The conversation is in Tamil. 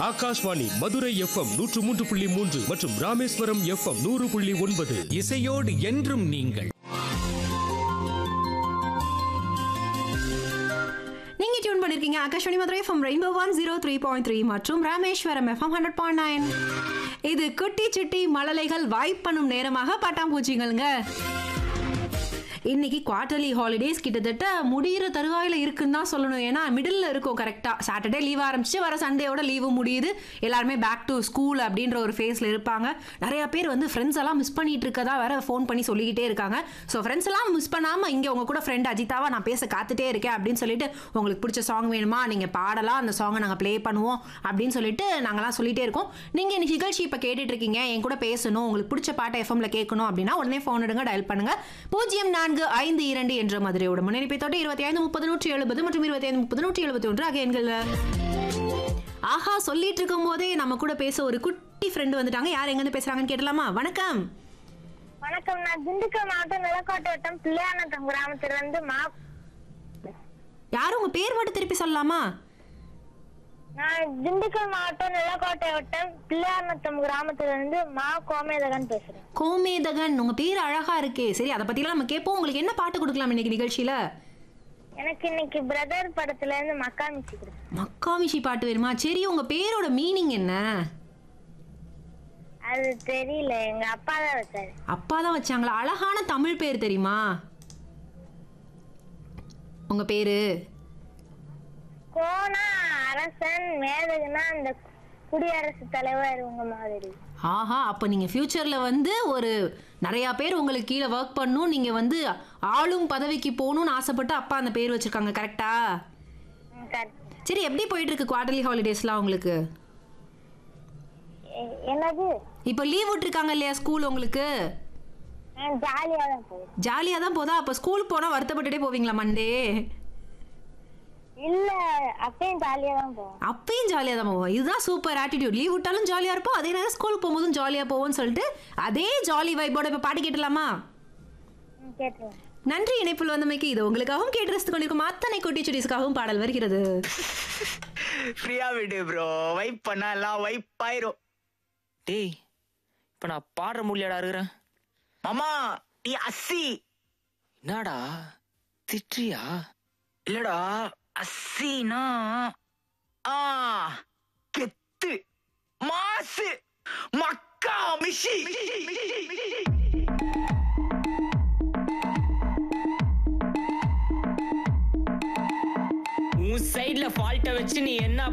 ஆகாஷ்வாணி மதுரை எஃப்எம் நூற்று மூன்று புள்ளி மூன்று மற்றும் ராமேஸ்வரம் எஃப்எம் நூறு புள்ளி ஒன்பது இசையோடு என்றும் நீங்கள் நீங்க டியூன் பண்ணிருக்கீங்க Akashvani Madurai FM rainbow one zero three point three மற்றும் Rameswaram FM hundred point nine இது குட்டி சிட்டி மழலைகள் வாய்ப் பண்ணும் நேரமாக பட்டாம்பூச்சிங்களுங்க இன்னைக்கு குவார்டர்லி ஹாலிடேஸ் கிட்டத்தட்ட முடியிற தருவாயில் இருக்குன்னு தான் சொல்லணும் ஏன்னா மிடில் இருக்கும் கரெக்டாக சாட்டர்டே லீவ் ஆரம்பிச்சு வர சண்டேயோட லீவு முடியுது எல்லாருமே பேக் டு ஸ்கூல் அப்படின்ற ஒரு ஃபேஸில் இருப்பாங்க நிறைய பேர் வந்து ஃப்ரெண்ட்ஸ் எல்லாம் மிஸ் பண்ணிட்டு இருக்கதா வேற ஃபோன் பண்ணி சொல்லிக்கிட்டே இருக்காங்க ஸோ ஃப்ரெண்ட்ஸ் எல்லாம் மிஸ் பண்ணாமல் இங்கே உங்க கூட ஃப்ரெண்ட் அஜிதாவா நான் பேச காத்துட்டே இருக்கேன் அப்படின்னு சொல்லிட்டு உங்களுக்கு பிடிச்ச சாங் வேணுமா நீங்கள் பாடலாம் அந்த சாங்கை நாங்கள் ப்ளே பண்ணுவோம் அப்படின்னு சொல்லிட்டு நாங்களாம் சொல்லிட்டே இருக்கோம் நீங்கள் இன்னைக்கு நிகழ்ச்சி இப்போ கேட்டுட்டு இருக்கீங்க என் கூட பேசணும் உங்களுக்கு பிடிச்ச பாட்டை எஃப்எம்ல கேட்கணும் அப்படின்னா உடனே ஃபோன் எடுங்க டயல் பண்ணுங்க பூஜ்ஜியம் நான்கு ஐந்து இரண்டு என்ற மதுரையோட முன்னணிப்பை தொட்டு இருபத்தி ஐந்து முப்பது நூற்றி எழுபது மற்றும் இருபத்தி ஐந்து முப்பது நூற்றி எழுபத்தி ஒன்று ஆகிய எண்கள் ஆஹா சொல்லிட்டு இருக்கும் போதே நம்ம கூட பேச ஒரு குட்டி ஃப்ரெண்டு வந்துட்டாங்க யார் எங்கேருந்து பேசுறாங்கன்னு கேட்டலாமா வணக்கம் வணக்கம் நான் திண்டுக்கல் மாவட்டம் நிலக்கோட்டை வட்டம் பிள்ளையானத்தம் கிராமத்துல இருந்து மா யாரும் உங்க பேர் மட்டும் திருப்பி சொல்லலாமா நான் திண்டுக்கல் மாவட்டம் நிலக்கோட்டை வட்டம் பிள்ளையானத்தம் கிராமத்துல இருந்து மா கோமேதகன் பேசுறேன் கோமேதகன் உங்க பேர் அழகா இருக்கே சரி அதை பத்திலாம் நம்ம கேட்போம் உங்களுக்கு என்ன பாட்டு கொடுக்கலாம் இன்னைக்கு நிகழ்ச்சியில எனக்கு இன்னைக்கு பிரதர் படத்துல இருந்து மக்கா மிச்சி கொடுத்தேன் மக்காமிஷி பாட்டு வேணுமா சரி உங்க பேரோட மீனிங் என்ன அது தெரியல எங்க அப்பா தான் வச்சாரு அப்பா தான் வச்சாங்களா அழகான தமிழ் பேர் தெரியுமா உங்க பேரு கோனா அரசன் மேதகுனா அந்த குடியரசுத் தலைவர் உங்க மாதிரி ஆஹா அப்போ நீங்கள் ஃப்யூச்சரில் வந்து ஒரு நிறையா பேர் உங்களுக்கு கீழே ஒர்க் பண்ணும் நீங்கள் வந்து ஆளும் பதவிக்கு போகணும்னு ஆசைப்பட்டு அப்பா அந்த பேர் வச்சுருக்காங்க கரெக்டா ம், correct. சரி எப்படி போயிட்டு இருக்கு குவார்டர்லி ஹாலிடேஸ்லாம் உங்களுக்கு எ- என்னது இப்போ லீவ் விட்டுருக்காங்க இல்லையா ஸ்கூல் உங்களுக்கு ஜாலியா தான் போகுது ஜாலியாக தான் போதா அப்போ ஸ்கூல் போனால் வருத்தப்பட்டுட்டே போவீங்களா மண்டே இல்ல அப்பயும் ஜாலியா தான் போவோம் அப்பயும் ஜாலியாக தான் போவோம் இதுதான் சூப்பர் ஆட்டிடியூட் லீவ் விட்டாலும் ஜாலியாக இருப்போம் அதே நேரம் ஸ்கூலுக்கு போகும்போதும் ஜாலியாக போவோம்னு சொல்லிட்டு அதே ஜாலி வைப்போட இப்போ பாட்டு கேட்டலாமா ம், கேட்டுருவேன் நன்றி இணைப்பில் வந்தமைக்கு இது உங்களுக்காகவும் கேட்டு ரசித்துக் கொண்டிருக்கும் அத்தனை குட்டி சுட்டீஸ்க்காகவும் பாடல் வருகிறது ஃப்ரீயா விடு ப்ரோ வைப் பண்ணா எல்லாம் வைப் ஆயிரும் டேய் இப்ப நான் பாடுற முடியலடா இருக்கிறேன் மாமா நீ அஸ்ஸி என்னடா திட்டுறியா இல்லடா அஸ்ஸினா ஆ கெத்து மாசு மக்கா மிஷி உன் சைடுல ஃபால்ட்டை வச்சு நீ என்ன